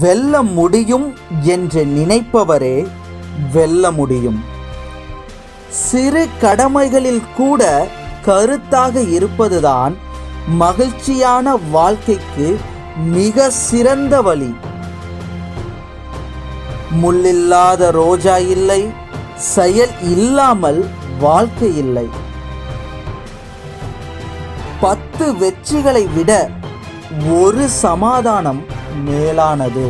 வெல்ல முடியும் என்று நினைப்பவரே வெல்ல முடியும் சிறு கடமைகளில் கூட கருத்தாக இருப்பதுதான் மகிழ்ச்சியான வாழ்க்கைக்கு மிக சிறந்த வழி முள்ளில்லாத ரோஜா இல்லை செயல் இல்லாமல் வாழ்க்கை இல்லை பத்து வெற்றிகளை விட ஒரு சமாதானம் மேலானது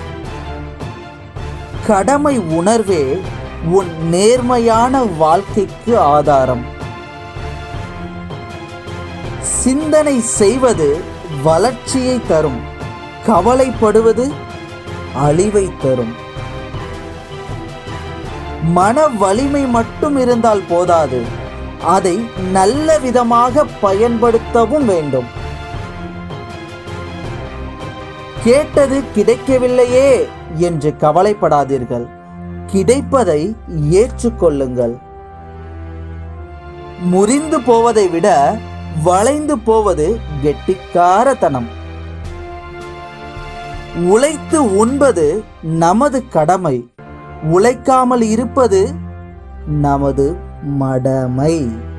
கடமை உணர்வே உன் நேர்மையான வாழ்க்கைக்கு ஆதாரம் சிந்தனை செய்வது வளர்ச்சியை தரும் கவலைப்படுவது அழிவை தரும் மன வலிமை மட்டும் இருந்தால் போதாது அதை நல்ல விதமாக பயன்படுத்தவும் வேண்டும் கேட்டது கிடைக்கவில்லையே என்று கவலைப்படாதீர்கள் கிடைப்பதை ஏற்றுக்கொள்ளுங்கள் முறிந்து போவதை விட வளைந்து போவது கெட்டிக்காரத்தனம் உழைத்து உண்பது நமது கடமை உழைக்காமல் இருப்பது நமது மடமை